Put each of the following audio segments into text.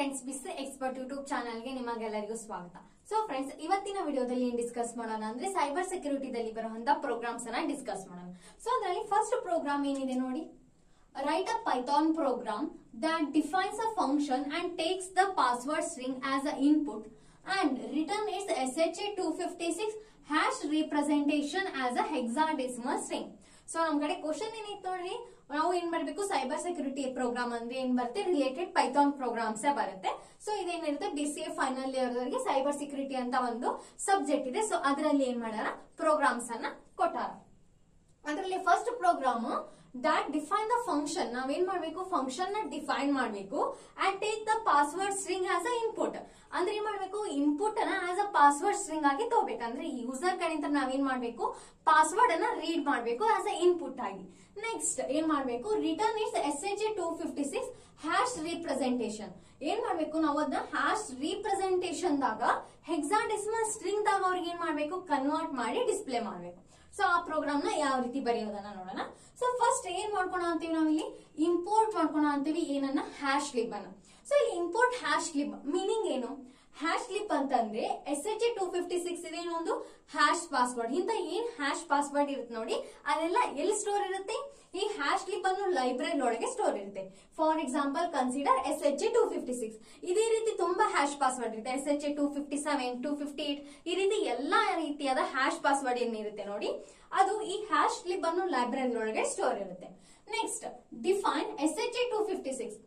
friends ಬಿಸ್ expert YouTube ಚಾನಲ್ಗೆ ನಿಮಗೆಲ್ಲರಿಗೂ ಸ್ವಾಗತ ಸೊ ಫ್ರೆಂಡ್ಸ್ ಇವತ್ತಿನ ವಿಡಿಯೋದಲ್ಲಿ ಏನ್ ಡಿಸ್ಕಸ್ ಮಾಡೋಣ ಅಂದ್ರೆ ಸೈಬರ್ ಸೆಕ್ಯೂರಿಟಿದಲ್ಲಿ ಬರುವಂತ ಪ್ರೋಗ್ರಾಮ್ಸ್ ಅನ್ನ ಡಿಸ್ಕಸ್ ಮಾಡೋಣ ಸೊ ಅದರಲ್ಲಿ ಫಸ್ಟ್ ಪ್ರೋಗ್ರಾಮ್ ಏನಿದೆ ನೋಡಿ write a Python program that defines a function and takes the password string as a input and return is S H A two fifty six hash representation as a hexadecimal string so ನಮ್ ಕಡೆ question ಏನಿತ್ತು ನೋಡ್ರಿ ನಾವು ಏನ್ ಮಾಡ್ಬೇಕು cyber security program ಅಂದ್ರೆ ಏನ್ ಬರುತ್ತೆ ರಿಲೇಟೆಡ್ ಪೈಥಾನ್ ಪ್ರೋಗ್ರಾಮ್ಸ್ ಬರುತ್ತೆ ಸೊ ಇದೇನಿರುತ್ತೆ B C A final year cyber security ಅಂತ ಒಂದು ಸಬ್ಜೆಕ್ಟ್ ಇದೆ ಸೊ ಅದರಲ್ಲಿ ಏನ್ ಮಾಡ್ಯಾರ ಪ್ರೋಗ್ರಾಮ್ಸ್ ಅನ್ನ ಕೊಟ್ಟಾರ ಅದರಲ್ಲಿ first program that define the function ನಾವೇನ್ ಮಾಡ್ಬೇಕು ಫಂಕ್ಷನ್ ನ ಡಿಫೈನ್ ಮಾಡ್ಬೇಕು and take the password string as a input ಅಂದ್ರೆ ಏನ್ ಮಾಡ್ಬೇಕು ಇನ್ಪುಟ್ ಅನ್ನ ಆಸ್ ಅ ಪಾಸ್ವರ್ಡ್ ಸ್ಟ್ರಿಂಗ್ ಆಗಿ ತಗೋಬೇಕಂದ್ರೆ ಯೂಸರ್ ಕಡೆಯಿಂದ ನಾವೇನ್ ಮಾಡ್ಬೇಕು ಪಾಸ್ವರ್ಡ್ ಅನ್ನ ರೀಡ್ ಮಾಡ್ಬೇಕು ಆಸ್ ಅ ಇನ್ಪುಟ್ ಆಗಿ ನೆಕ್ಸ್ಟ್ ಏನ್ ಮಾಡ್ಬೇಕು return is S H A two fifty six hash representation ಏನ್ ಮಾಡ್ಬೇಕು ನಾವು ಅದನ್ನ ಹ್ಯಾಶ್ ರಿಪ್ರೆಸೆಂಟೇಷನ್ ದಾಗ ಹೆಕ್ಸಾಡೆಸಿಮಲ್ ಸ್ಟ್ರಿಂಗ್ ದಾಗ ಅವ್ರಿಗೆ ಏನ್ ಮಾಡ್ಬೇಕು ಕನ್ವರ್ಟ್ ಮಾಡಿ ಡಿಸ್ಪ್ಲೇ ಮಾಡ್ಬೇಕು ಸೊ ಆ ಪ್ರೋಗ್ರಾಮ್ ನ ಯಾವ ರೀತಿ ಬರೆಯೋದನ್ನ ನೋಡೋಣ ಸೊ ಫಸ್ಟ್ ಏನ್ ಮಾಡ್ಕೊಳ ಅಂತೀವಿ ನಾವಿಲ್ಲಿ ಇಂಪೋರ್ಟ್ ಮಾಡ್ಕೊಳ ಅಂತೀವಿ ಏನನ್ನ ಹ್ಯಾಶ್ ಲಿಬ್ ಅನ್ನ ಸೊ ಇಲ್ಲಿ ಇಂಪೋರ್ಟ್ ಹ್ಯಾಶ್ ಲಿಬ್ ಮೀನಿಂಗ್ ಏನು ಹ್ಯಾಶ್ ಲಿಪ್ ಅಂತಂದ್ರೆ S H A two fifty six ಇದೆ ಒಂದು ಹ್ಯಾಶ್ ಪಾಸ್ವರ್ಡ್ ಇಂತ ಏನ್ ಹ್ಯಾಶ್ ಪಾಸ್ವರ್ಡ್ ಇರುತ್ತೆ ನೋಡಿ ಅದೆಲ್ಲ ಎಲ್ಲಿ ಸ್ಟೋರ್ ಇರುತ್ತೆ ಈ ಹ್ಯಾಶ್ ಲಿಪ್ ಅನ್ನು ಲೈಬ್ರರಿ ಒಳಗೆ ಸ್ಟೋರ್ ಇರುತ್ತೆ for example consider S H A two fifty six ಇದೇ ರೀತಿ ತುಂಬಾ ಹ್ಯಾಶ್ ಪಾಸ್ವರ್ಡ್ ಇರುತ್ತೆ S H A two fifty seven two fifty eight ಈ ರೀತಿ ಎಲ್ಲಾ ರೀತಿಯಾದ ಹ್ಯಾಶ್ ಪಾಸ್ವರ್ಡ್ ಏನಿರುತ್ತೆ ನೋಡಿ ಅದು ಈ ಹ್ಯಾಶ್ ಲಿಪ್ ಅನ್ನು ಲೈಬ್ರರಿ ಒಳಗೆ ಸ್ಟೋರ್ ಇರುತ್ತೆ next define S H A two fifty six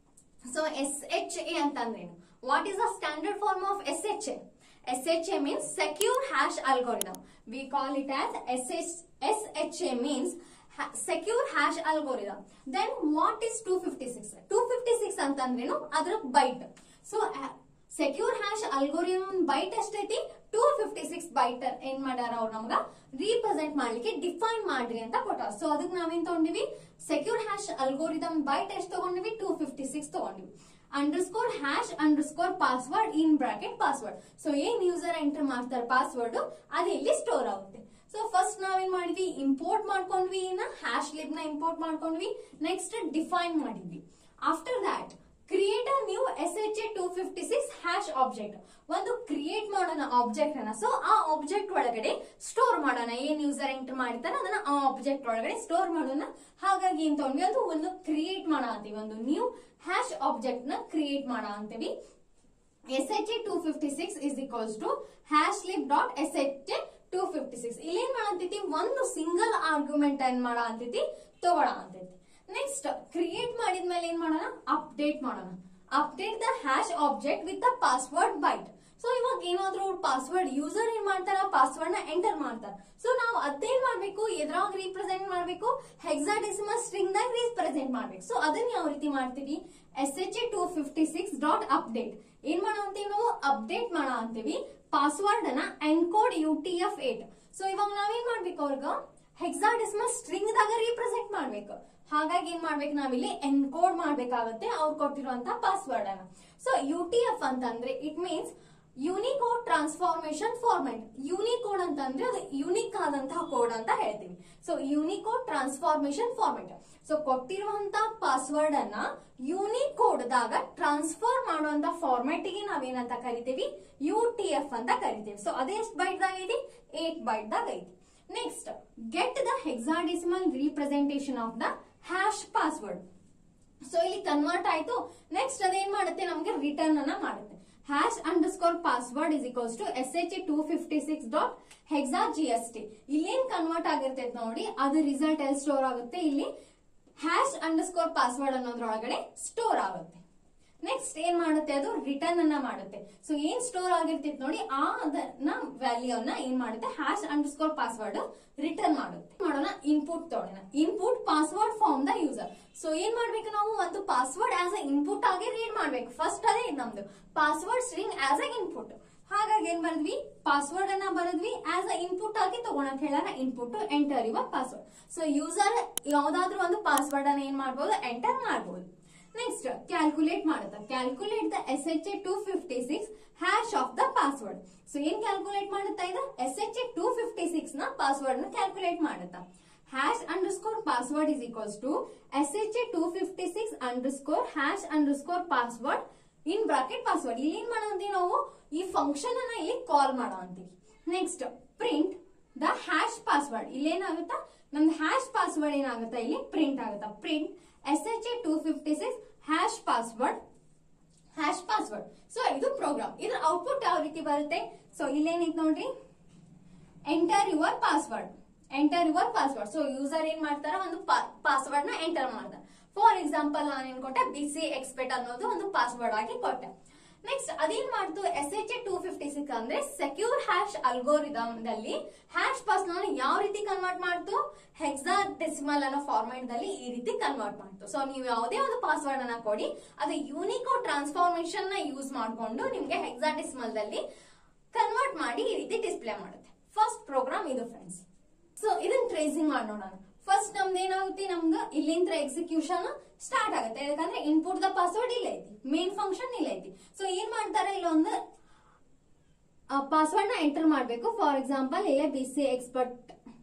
so S H A ಅಂತಂದ್ರೇನು what is the standard form of S H A S H A means secure hash algorithm we call it as S H S H A means secure hash algorithm then what is two fifty six two fifty six ಅಂತಂದ್ರೇನು ಅದ್ರ byte so secure hash algorithm byte ಎಷ್ಟೈತಿ two fifty six byte ಏನ್ ಮಾಡ್ಯಾರ ಅವ್ರು ನಮ್ಗ represent ಮಾಡ್ಲಿಕ್ಕೆ define ಮಾಡ್ರಿ ಅಂತ ಕೊಟ್ಟಾರ ಸೊ ಅದಕ್ಕೆ ನಾವೇನ್ ತಗೊಂಡಿವಿ ಸೆಕ್ಯೂರ್ ಹ್ಯಾಶ್ ಅಲ್ಗೋರಿದಮ್ ಬೈಟ್ ಎಷ್ಟು ತಗೊಂಡಿವಿ ಟೂ ಫಿಫ್ಟಿ ಸಿಕ್ಸ್ ತಗೊಂಡಿವಿ underscore hash underscore password in bracket password so ಏನ್ ಯೂಸರ್ ಎಂಟರ್ ಮಾಡ್ತಾರೆ ಪಾಸ್ವರ್ಡ್ ಅದು ಇಲ್ಲಿ ಸ್ಟೋರ್ ಆಗುತ್ತೆ ಸೊ ಫಸ್ಟ್ ನಾವೇನ್ ಮಾಡಿದ್ವಿ ಇಂಪೋರ್ಟ್ ಮಾಡ್ಕೊಂಡ್ವಿ ಹ್ಯಾಶ್ ಲಿಬ್ ನ ಇಂಪೋರ್ಟ್ ಮಾಡ್ಕೊಂಡ್ವಿ ನೆಕ್ಸ್ಟ್ ಡಿಫೈನ್ ಮಾಡಿದ್ವಿ after that create a new S H A two fifty six hash object ಒಂದು ಕ್ರಿಯೇಟ್ ಮಾಡೋಣ ಆಬ್ಜೆಕ್ಟ್ ಅನ್ನ ಸೊ ಆ ಆಬ್ಜೆಕ್ಟ್ ಒಳಗಡೆ ಸ್ಟೋರ್ ಮಾಡೋಣ ಏನ್ ಯೂಸರ್ ಎಂಟರ್ ಮಾಡಿರ್ತಾನೆ ಅದನ್ನ ಆ ಆಬ್ಜೆಕ್ಟ್ ಒಳಗಡೆ ಸ್ಟೋರ್ ಮಾಡೋಣ ಹಾಗಾಗಿ ಏನ್ ತಗೊಂಡ್ವಿ ಅದು ಒಂದು ಕ್ರಿಯೇಟ್ ಮಾಡೋ ಅಂತೀವಿ ಒಂದು ನ್ಯೂ ಹ್ಯಾಶ್ ಆಬ್ಜೆಕ್ಟ್ ನ ಕ್ರಿಯೇಟ್ ಮಾಡೋ ಅಂತೀವಿ S H A two fifty six is equals to hash lib dot S H A two fifty six ಇಲ್ಲೇನ್ ಮಾಡಂತೈತಿ ಒಂದು ಸಿಂಗಲ್ ಆರ್ಗ್ಯುಮೆಂಟ್ ಏನ್ ಮಾಡೋ ಅಂತೈತಿ ತಗೊಳ ಅಂತೈತಿ ನೆಕ್ಸ್ಟ್ ಕ್ರಿಯೇಟ್ ಮಾಡಿದ್ಮೇಲೆ ಏನ್ ಮಾಡೋಣ ಅಪ್ಡೇಟ್ ಮಾಡೋಣ update the hash object with the password byte so ಇವಾಗ ಏನಾದ್ರೂ ಪಾಸ್ವರ್ಡ್ ಯೂಸರ್ ಏನ್ ಮಾಡ್ತಾರ ಪಾಸ್ವರ್ಡ್ ನ ಎಂಟರ್ ಮಾಡ್ತಾರ ಸೊ ನಾವು ಅದೇನ್ ಮಾಡ್ಬೇಕು ಎದ್ರಾಗ ರೀಪ್ರೆಸೆಂಟ್ ಮಾಡ್ಬೇಕು ಹೆಕ್ಸಾಡೆಸಿಮಲ್ ಸ್ಟ್ರಿಂಗ್ ದಾಗ ರೀಪ್ರೆಸೆಂಟ್ ಮಾಡ್ಬೇಕು ಸೊ ಅದನ್ನ ಯಾವ ರೀತಿ ಮಾಡ್ತೀವಿ S H A two fifty six dot update ಏನ್ ಮಾಡೋ ಅಂತೀವಿ ನಾವು ಅಪ್ಡೇಟ್ ಮಾಡೋ ಅಂತೀವಿ ಪಾಸ್ವರ್ಡ್ ಅನ್ನ encode U T F eight so ಇವಾಗ ನಾವೇನ್ ಮಾಡ್ಬೇಕು ಅವ್ರಿಗ ಹೆಕ್ಸಾಡೆಸಿಮಲ್ ಸ್ಟ್ರಿಂಗ್ ದಾಗ ರೀಪ್ರೆಸೆಂಟ್ ಮಾಡ್ಬೇಕು ಹಾಗಾಗಿ ಏನ್ ಮಾಡ್ಬೇಕು ನಾವಿಲ್ಲಿ ಎನ್ಕೋಡ್ ಮಾಡ್ಬೇಕಾಗತ್ತೆ ಅವ್ರು ಕೊಟ್ಟಿರುವಂತ ಪಾಸ್ವರ್ಡ್ ಅನ್ನ ಸೊ ಯು ಟಿ ಎಫ್ ಅಂತಂದ್ರೆ it means unicode transformation format unicode ಅಂತಂದ್ರೆ ಅದು ಯೂನಿಕ್ ಆದಂತಹ ಕೋಡ್ ಅಂತ ಹೇಳ್ತೀವಿ so unicode transformation format so ಕೊಟ್ಟಿರುವಂತ ಪಾಸ್ವರ್ಡ್ ಅನ್ನ ಯೂನಿಕೋಡ್ ದಾಗ ಟ್ರಾನ್ಸ್ಫರ್ ಮಾಡುವಂತ ಫಾರ್ಮೆಟ್ ಗೆ ನಾವೇನಂತ ಕರಿತೀವಿ ಯು ಟಿ ಎಫ್ ಅಂತ ಕರಿತೀವಿ ಸೊ ಅದೇ ಎಷ್ಟು ಬೈಟ್ ದಾಗ ಐತಿ ಏಟ್ ಬೈಟ್ ದಾಗ ಐತಿ next get the hexadecimal representation of the hash password so ಇಲ್ಲಿ ಕನ್ವರ್ಟ್ ಆಯ್ತು ನೆಕ್ಸ್ಟ್ ಅದೇನ್ ಮಾಡುತ್ತೆ ನಮಗೆ ರಿಟರ್ನ್ ಅನ್ನ ಮಾಡುತ್ತೆ hash underscore password is equals to S H two fifty six dot hexdigest ಇಲ್ಲೇನ್ ಕನ್ವರ್ಟ್ ಆಗಿರ್ತೈತೆ ನೋಡಿ ಅದು ರಿಸಲ್ಟ್ ಎಲ್ಲಿ ಸ್ಟೋರ್ ಆಗುತ್ತೆ ಇಲ್ಲಿ ಹ್ಯಾಶ್ ಅಂಡರ್ ಸ್ಕೋರ್ ಪಾಸ್ವರ್ಡ್ ಅನ್ನೋದ್ರೊಳಗಡೆ ಸ್ಟೋರ್ ಆಗುತ್ತೆ ನೆಕ್ಸ್ಟ್ ಏನ್ ಮಾಡುತ್ತೆ ಅದು ರಿಟರ್ನ್ ಅನ್ನ ಮಾಡುತ್ತೆ ಸೊ ಏನ್ ಸ್ಟೋರ್ ಆಗಿರ್ತಿತ್ತು ನೋಡಿ ಆ ಅದನ್ನ ವ್ಯಾಲ್ಯೂನ ಏನ್ ಮಾಡುತ್ತೆ hash underscore password return ಮಾಡುತ್ತೆ ಮಾಡೋಣ ಇನ್ಪುಟ್ ತಗೊಳ್ಳೋಣ input password from the user so ಏನ್ ಮಾಡ್ಬೇಕು ನಾವು ಒಂದು ಪಾಸ್ವರ್ಡ್ ಆಸ್ ಅ ಇನ್ಪುಟ್ ಆಗಿ ರೀಡ್ ಮಾಡ್ಬೇಕು ಫಸ್ಟ್ ಅದೇ ನಮ್ದು password string as a input ಹಾಗಾಗಿ ಏನ್ ಬರೆದ್ವಿ ಪಾಸ್ವರ್ಡ್ ಅನ್ನ ಬರೆದ್ವಿ ಆಸ್ ಅ ಇನ್ಪುಟ್ ಆಗಿ ತಗೊಳಕ್ ಹೇಳೋಣ input enter your password so user ಯಾವ್ದಾದ್ರು ಒಂದು ಪಾಸ್ವರ್ಡ್ ಅನ್ನ ಏನ್ ಮಾಡ್ಬೋದು ಎಂಟರ್ ಮಾಡ್ಬೋದು ನೆಕ್ಸ್ಟ್ ಕ್ಯಾಲ್ಕುಲೇಟ್ ಮಾಡುತ್ತಾ calculate the S H A two fifty six hash of the password so ಏನ್ ಕ್ಯಾಲ್ಕುಲೇಟ್ ಮಾಡುತ್ತಾ ಇದು S H A two fifty six ನ ಪಾಸ್ವರ್ಡ್ ನ ಕ್ಯಾಲ್ಕುಲೇಟ್ ಮಾಡುತ್ತಾ hash underscore password is equals to S H A two fifty six underscore hash underscore password in bracket password ಇಲ್ಲಿ ಏನ್ ಮಾಡೋ ಅಂತೀವಿ ನಾವು ಈ ಫಂಕ್ಷನ್ ಅನ್ನ ಇಲ್ಲಿ ಕಾಲ್ ಮಾಡೋ ಅಂತೀವಿ next print the hash password ಇಲ್ಲಿ ಏನಾಗುತ್ತಾ ನಮ್ದು ಹ್ಯಾಶ್ ಪಾಸ್ವರ್ಡ್ ಏನಾಗುತ್ತಾ ಇಲ್ಲಿ ಪ್ರಿಂಟ್ ಆಗುತ್ತಾ print S H A two fifty six hash password hash password so ಇದು ಪ್ರೋಗ್ರಾಮ್ ಇದ್ರ ಔಟ್ಪುಟ್ ಯಾವ ರೀತಿ ಬರುತ್ತೆ ಸೊ ಇಲ್ಲೇನೈತೆ ನೋಡ್ರಿ enter your password enter your password so user ಏನ್ ಮಾಡ್ತಾರ ಒಂದು ಪಾಸ್ವರ್ಡ್ ನ ಎಂಟರ್ ಮಾಡ್ತಾರೆ ಫಾರ್ ಎಕ್ಸಾಂಪಲ್ ನಾನು ಏನ್ ಕೊಟ್ಟೆ ಬಿ ಸಿ ಎಕ್ಸ್ಪೆಕ್ಟ್ ಅನ್ನೋದು ಒಂದು ಪಾಸ್ವರ್ಡ್ ಆಗಿ ಕೊಟ್ಟೆ ನೆಕ್ಸ್ಟ್ ಅದೇನ್ ಮಾಡ್ತು S H A two fifty six ಅಂದ್ರೆ ಸೆಕ್ಯೂರ್ ಹ್ಯಾಶ್ ಅಲ್ಗೋರಿದಮ್ ದಲ್ಲಿ ಹ್ಯಾಶ್ ಪಾಸ್ ಯಾವ ರೀತಿ ಕನ್ವರ್ಟ್ ಮಾಡ್ತು ಹೆಕ್ಸಾ ಡೆಸಿಮಲ್ ಅನ್ನೋ ಫಾರ್ಮ್ಯಾಟ್ ದಲ್ಲಿ ಈ ರೀತಿ ಕನ್ವರ್ಟ್ ಮಾಡ್ತು ಸೊ ನೀವು ಯಾವುದೇ ಒಂದು ಪಾಸ್ವರ್ಡ್ ಅನ್ನ ಕೊಡಿ ಅದು ಯೂನಿಕೋ ಟ್ರಾನ್ಸ್ಫಾರ್ಮೇಶನ್ ನ ಯೂಸ್ ಮಾಡ್ಕೊಂಡು ನಿಮ್ಗೆ ಹೆಕ್ಸಾ ಡೆಸಿಮಲ್ ದಲ್ಲಿ ಕನ್ವರ್ಟ್ ಮಾಡಿ ಈ ರೀತಿ ಡಿಸ್ಪ್ಲೇ ಮಾಡುತ್ತೆ ಫಸ್ಟ್ ಪ್ರೋಗ್ರಾಮ್ ಇದು ಫ್ರೆಂಡ್ಸ್ ಸೊ ಇದನ್ನ ಟ್ರೇಸಿಂಗ್ ಮಾಡಿ ನೋಡೋಣ ಫಸ್ಟ್ ನಮ್ದು ಏನಾಗುತ್ತೆ ನಮ್ದು ಇಲ್ಲಿಂದ ಎಕ್ಸಿಕ್ಯೂಷನ್ ಸ್ಟಾರ್ಟ್ ಆಗುತ್ತೆ ಯಾಕಂದ್ರೆ ಇನ್ಪುಟ್ ದ ಪಾಸ್ವರ್ಡ್ ಇಲ್ಲ ಐತಿ ಮೇನ್ ಫಂಕ್ಷನ್ ಇಲ್ಲ ಐತಿ ಸೊ ಏನ್ ಮಾಡ್ತಾರೆ ಇಲ್ಲೊಂದು ಪಾಸ್ವರ್ಡ್ ನ ಎಂಟರ್ ಮಾಡ್ಬೇಕು ಫಾರ್ ಎಕ್ಸಾಂಪಲ್ ಇಲ್ಲೇ ಬಿ ಸಿ ಎಕ್ಸ್ಪರ್ಟ್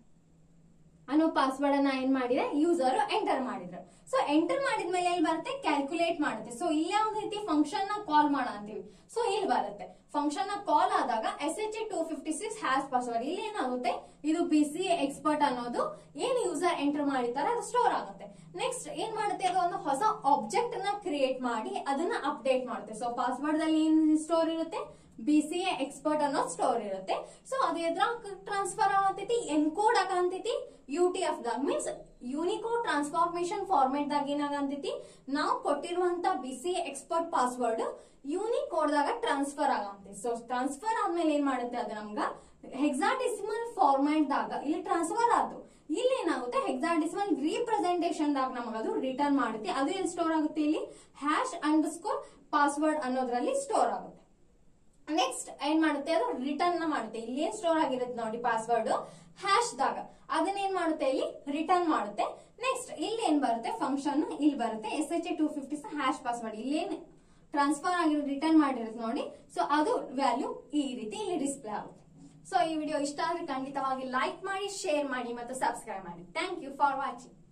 ಅನ್ನೋ ಪಾಸ್ವರ್ಡ್ ಅನ್ನ ಏನ್ ಮಾಡಿದ್ರೆ ಯೂಸರ್ ಎಂಟರ್ ಮಾಡಿದ್ರು ಸೊ ಎಂಟರ್ ಮಾಡಿದ್ಮೇಲೆ ಎಲ್ಲಿ ಬರುತ್ತೆ ಕ್ಯಾಲ್ಕುಲೇಟ್ ಮಾಡುತ್ತೆ ಸೊ ಇಲ್ಲಿ ಯಾವ್ದು ರೀತಿ ಫಂಕ್ಷನ್ ನ ಕಾಲ್ ಮಾಡ ಅಂತೀವಿ ಸೊ ಇಲ್ಲಿ ಬರುತ್ತೆ ಫಂಕ್ಷನ್ ನ ಕಾಲ್ ಆದಾಗ S H two fifty six hash password ಇಲ್ಲಿ ಏನಾಗುತ್ತೆ ಇದು ಬಿ ಸಿ ಎಕ್ಸ್ಪರ್ಟ್ ಅನ್ನೋದು ಏನ್ ಯೂಸರ್ ಎಂಟರ್ ಮಾಡಿರ್ತಾರೆ ಅದು ಸ್ಟೋರ್ ಆಗುತ್ತೆ ನೆಕ್ಸ್ಟ್ ಏನ್ ಮಾಡುತ್ತೆ ಅದು ಒಂದು ಹೊಸ ಆಬ್ಜೆಕ್ಟ್ ನ ಕ್ರಿಯೇಟ್ ಮಾಡಿ ಅದನ್ನ ಅಪ್ಡೇಟ್ ಮಾಡುತ್ತೆ ಸೊ ಪಾಸ್ವರ್ಡ್ ಅಲ್ಲಿ ಏನ್ ಸ್ಟೋರ್ ಇರುತ್ತೆ ಬಿ ಸಿ ಎ ಎಕ್ಸ್ಪರ್ಟ್ ಅನ್ನೋ ಸ್ಟೋರ್ ಇರುತ್ತೆ ಸೊ ಅದು ಎದ್ರ ಟ್ರಾನ್ಸ್ಫರ್ ಆಗತೈತಿ ಎನ್ಕೋಡ್ ಆಗಂತೈತಿ ಯು ಟಿ ಎಫ್ ದಾಗ ಮೀನ್ಸ್ ಯೂನಿಕೋಡ್ ಟ್ರಾನ್ಸ್ಫಾರ್ಮೇಶನ್ ಫಾರ್ಮೆಟ್ ದಾಗ ಏನಾಗಂತೈತಿ ನಾವು ಕೊಟ್ಟಿರುವಂತ B C expert password unicode ದಾಗ ಟ್ರಾನ್ಸ್ಫರ್ ಆಗಂತೈತಿ ಸೊ ಟ್ರಾನ್ಸ್ಫರ್ ಆದ್ಮೇಲೆ ಏನ್ ಮಾಡುತ್ತೆ ಅದು ನಮ್ಗ ಹೆಕ್ಸಾಡೆಸಿಮಲ್ ಫಾರ್ಮ್ಯಾಟ್ ದಾಗ ಇಲ್ಲಿ ಟ್ರಾನ್ಸ್ಫರ್ ಆಯ್ತು ಇಲ್ಲಿ ಏನಾಗುತ್ತೆ ಹೆಕ್ಸಾಡೆಸಿಮಲ್ ರೀಪ್ರೆಸೆಂಟೇಷನ್ ದಾಗ ನಮಗ ಅದು ರಿಟರ್ನ್ ಮಾಡುತ್ತೆ ಅದು ಎಲ್ಲಿ ಸ್ಟೋರ್ ಆಗುತ್ತೆ ಇಲ್ಲಿ ಹ್ಯಾಶ್ ಅಂಡರ್ ಸ್ಕೋರ್ ಪಾಸ್ವರ್ಡ್ ಅನ್ನೋದ್ರಲ್ಲಿ ಸ್ಟೋರ್ ಆಗುತ್ತೆ ನೆಕ್ಸ್ಟ್ ಏನ್ ಮಾಡುತ್ತೆ ಅದು ರಿಟರ್ನ್ ನ ಮಾಡುತ್ತೆ ಇಲ್ಲಿ ಏನ್ ಸ್ಟೋರ್ ಆಗಿರುತ್ತೆ ನೋಡಿ ಪಾಸ್ವರ್ಡ್ ಹ್ಯಾಶ್ ದಾಗ ಅದನ್ನ ಏನ್ ಮಾಡುತ್ತೆ ಇಲ್ಲಿ ರಿಟರ್ನ್ ಮಾಡುತ್ತೆ ನೆಕ್ಸ್ಟ್ ಇಲ್ಲಿ ಏನ್ ಬರುತ್ತೆ ಫಂಕ್ಷನ್ ಇಲ್ಲಿ ಬರುತ್ತೆ S H two fifty hash password ಇಲ್ಲೇನ್ ಟ್ರಾನ್ಸ್ಫರ್ ಆಗಿರೋದು ರಿಟರ್ನ್ ಮಾಡಿರುತ್ತೆ ನೋಡಿ ಸೊ ಅದು ವ್ಯಾಲ್ಯೂ ಈ ರೀತಿ ಇಲ್ಲಿ ಡಿಸ್ಪ್ಲೇ ಆಗುತ್ತೆ ಸೊ ಈ ವಿಡಿಯೋ ಇಷ್ಟ ಆದ್ರೆ ಖಂಡಿತವಾಗಿ ಲೈಕ್ ಮಾಡಿ ಶೇರ್ ಮಾಡಿ ಮತ್ತು ಸಬ್ಸ್ಕ್ರೈಬ್ ಮಾಡಿ ಥ್ಯಾಂಕ್ ಯು ಫಾರ್ ವಾಚಿಂಗ್